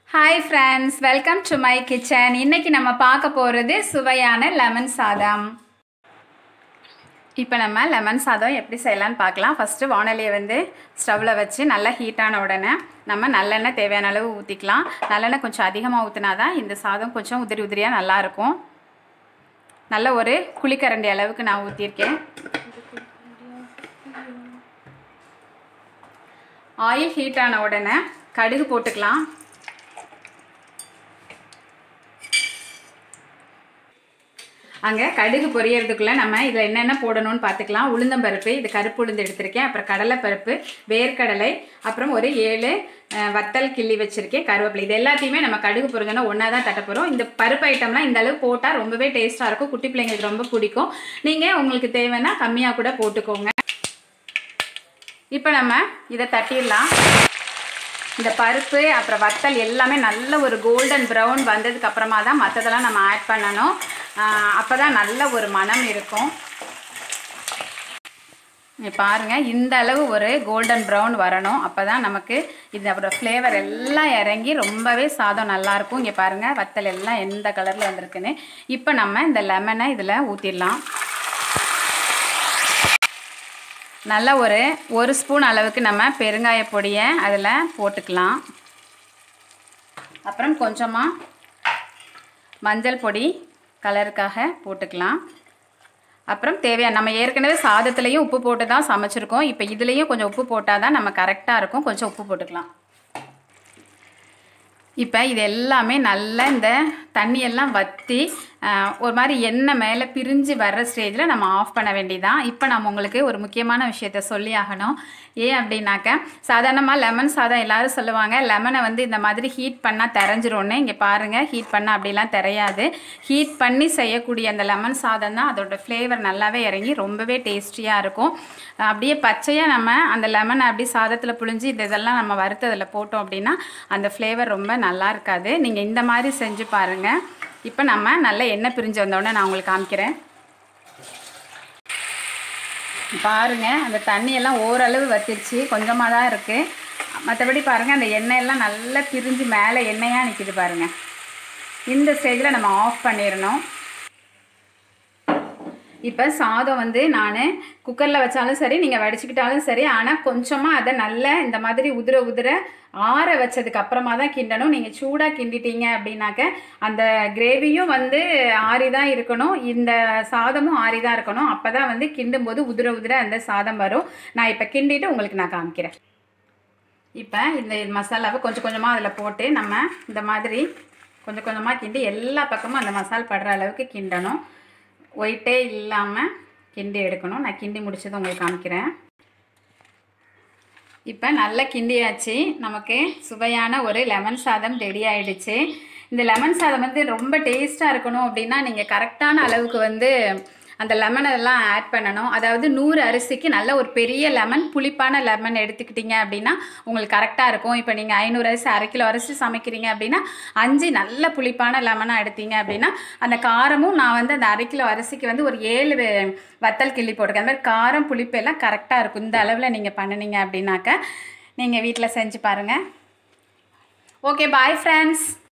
hi friends welcome to my kitchen இன்னைக்கு நம்ம பார்க்க போகிறது சுவையான லெமன் சாதம் இப்போ நம்ம லெமன் சாதம் எப்படி செய்யலாம்னு பார்க்கலாம் ஃபஸ்ட்டு வானொலியை வந்து ஸ்டவ்வில் வச்சு நல்லா ஹீட்டான உடனே நம்ம நல்லெண்ணெய் தேவையான அளவு ஊற்றிக்கலாம் நல்லெண்ணெய் கொஞ்சம் அதிகமாக ஊற்றினா தான் இந்த சாதம் கொஞ்சம் உதிரி உதிரியாக நல்லாயிருக்கும் நல்ல ஒரு குழிக்கரண்டி அளவுக்கு நான் ஊற்றிருக்கேன் ஆயில் ஹீட் ஆன உடனே கடுகு போட்டுக்கலாம் அங்கே கடுகு பொரியறதுக்குள்ளே நம்ம இதில் என்னென்ன போடணும்னு பார்த்துக்கலாம் உளுந்தம்பருப்பு இது கருப்பு உளுந்து எடுத்திருக்கேன் அப்புறம் கடலைப்பருப்பு வேர்க்கடலை அப்புறம் ஒரு ஏழு அஹ், வத்தல் கிள்ளி வச்சுருக்கேன் கருவேப்பிலை இது எல்லாத்தையுமே நம்ம கடுகு பொரிஞ்சோன்னா ஒன்றா தான் தட்ட போகிறோம் இந்த பருப்பு ஐட்டம்லாம் இந்த அளவு போட்டால் ரொம்பவே டேஸ்ட்டாக இருக்கும் குட்டி பிள்ளைங்களுக்கு ரொம்ப பிடிக்கும் நீங்கள் உங்களுக்கு தேவைன்னா கம்மியாக கூட போட்டுக்கோங்க இப்போ நம்ம இதை தட்டிடலாம் இந்த பருப்பு அப்புறம் வத்தல் எல்லாமே நல்ல ஒரு கோல்டன் ப்ரௌன் வந்ததுக்கு அப்புறமா தான் மற்றதெல்லாம் நம்ம ஆட் பண்ணணும் அப்போ தான் நல்ல ஒரு மனம் இருக்கும் இங்க பாருங்க இந்த அளவு ஒரு கோல்டன் ப்ரௌன் வரணும் அப்போ தான் நமக்கு இதோட ஃப்ளேவர் எல்லாம் இறங்கி ரொம்பவே சாதம் நல்லாயிருக்கும் இங்கே பாருங்கள் வத்தல் எல்லாம் எந்த கலரில் வந்திருக்குன்னு இப்போ நம்ம இந்த லெமனை இதில் ஊற்றிடலாம் நல்ல ஒரு ஒரு ஸ்பூன் அளவுக்கு நம்ம பெருங்காய பொடியை அதில் போட்டுக்கலாம் அப்புறம் கொஞ்சமாக மஞ்சள் பொடி கலருக்காக போட்டுக்கலாம் அப்புறம் தேவையான நம்ம ஏற்கனவே சாதத்துலேயும் உப்பு போட்டு தான் சமைச்சிருக்கோம் இப்போ இதுலேயும் கொஞ்சம் உப்பு போட்டால் தான் நம்ம கரெக்டாக இருக்கும் கொஞ்சம் உப்பு போட்டுக்கலாம் இப்போ இது எல்லாமே நல்லா இந்த தண்ணியெல்லாம் வற்றி ஆஹ், ஒரு மாதிரி எண்ணெய் மேலே பிரிஞ்சு வர்ற ஸ்டேஜில் நம்ம ஆஃப் பண்ண வேண்டியதான் இப்போ நம்ம உங்களுக்கு ஒரு முக்கியமான விஷயத்த சொல்லி ஆகணும் ஏன் அப்படின்னாக்க சாதாரணமாக லெமன் சாதம் எல்லாரும் சொல்லுவாங்க லெமனை வந்து இந்த மாதிரி ஹீட் பண்ணால் தெரிஞ்சிரும்னு இங்கே பாருங்கள் ஹீட் பண்ணால் அப்படிலாம் தெரியாது ஹீட் பண்ணி செய்யக்கூடிய அந்த லெமன் சாதம் தான் அதோட ஃப்ளேவர் நல்லாவே இறங்கி ரொம்பவே டேஸ்டியாக இருக்கும் அப்படியே பச்சையாக நம்ம அந்த லெமனை அப்படியே சாதத்தில் புழிஞ்சு இந்த இதெல்லாம் நம்ம வறுத்ததில் போட்டோம் அப்படின்னா அந்த ஃப்ளேவர் ரொம்ப நல்லா இருக்காது நீங்கள் இந்த மாதிரி செஞ்சு பாருங்கள் இப்போ நம்ம நல்ல எண்ணெய் பிரிஞ்சு வந்தோடனே நான் உங்களுக்கு காமிக்கிறேன் பாருங்க அந்த தண்ணியெல்லாம் ஓரளவு வத்திருச்சு கொஞ்சமாக தான் இருக்குது மற்றபடி பாருங்கள் அந்த எண்ணெயெல்லாம் நல்லா பிரிஞ்சு மேலே எண்ணெயாக நிற்கிது பாருங்கள் இந்த ஸ்டேஜில் நம்ம ஆஃப் பண்ணிடணும் இப்போ சாதம் வந்து நான் குக்கரில் வச்சாலும் சரி நீங்கள் வடிச்சுக்கிட்டாலும் சரி ஆனால் கொஞ்சமாக அதை நல்லா இந்த மாதிரி உதிர உதிர ஆற வச்சதுக்கு அப்புறமா தான் கிண்டணும் நீங்கள் சூடாக கிண்டிட்டீங்க அப்படின்னாக்க அந்த கிரேவியும் வந்து ஆறி தான் இருக்கணும் இந்த சாதமும் ஆறி தான் இருக்கணும் அப்போ தான் வந்து கிண்டும் போது உதிர உதிர அந்த சாதம் வரும் நான் இப்போ கிண்டிட்டு உங்களுக்கு நான் காமிக்கிறேன் இப்போ இந்த மசாலாவை கொஞ்சம் கொஞ்சமாக அதில் போட்டு நம்ம இந்த மாதிரி கொஞ்சம் கொஞ்சமாக கிண்டி எல்லா பக்கமும் அந்த மசால் படுற அளவுக்கு கிண்டணும் ஒயிட்டே இல்லாமல் கிண்டி எடுக்கணும் நான் கிண்டி முடிச்சது உங்களுக்கு காமிக்கிறேன் இப்போ நல்லா கிண்டியாச்சு நமக்கு சுவையான ஒரு லெமன் சாதம் ரெடி ஆயிடுச்சு இந்த லெமன் சாதம் வந்து ரொம்ப டேஸ்ட்டாக இருக்கணும் அப்படின்னா நீங்கள் கரெக்டான அளவுக்கு வந்து அந்த லெமன் எல்லாம் ஆட் பண்ணணும் அதாவது நூறு அரிசிக்கு நல்ல ஒரு பெரிய லெமன் புளிப்பான லெமன் எடுத்துக்கிட்டீங்க அப்படின்னா உங்களுக்கு கரெக்டாக இருக்கும் இப்போ நீங்கள் ஐநூறு அரிசி அரை கிலோ அரிசி சமைக்கிறீங்க அப்படின்னா அஞ்சு நல்ல புளிப்பான லெமனாக எடுத்தீங்க அப்படின்னா அந்த காரமும் நான் வந்து அந்த அரை கிலோ அரிசிக்கு வந்து ஒரு ஏழு வே- வத்தல் கிள்ளி போட்டிருக்கேன் அந்த மாதிரி காரம் புளிப்பு எல்லாம் கரெக்டாக இருக்கும் இந்த அளவில் நீங்கள் பண்ணுனீங்க அப்படின்னாக்க நீங்கள் வீட்டில் செஞ்சு பாருங்கள் ஓகே பாய் ஃப்ரெண்ட்ஸ்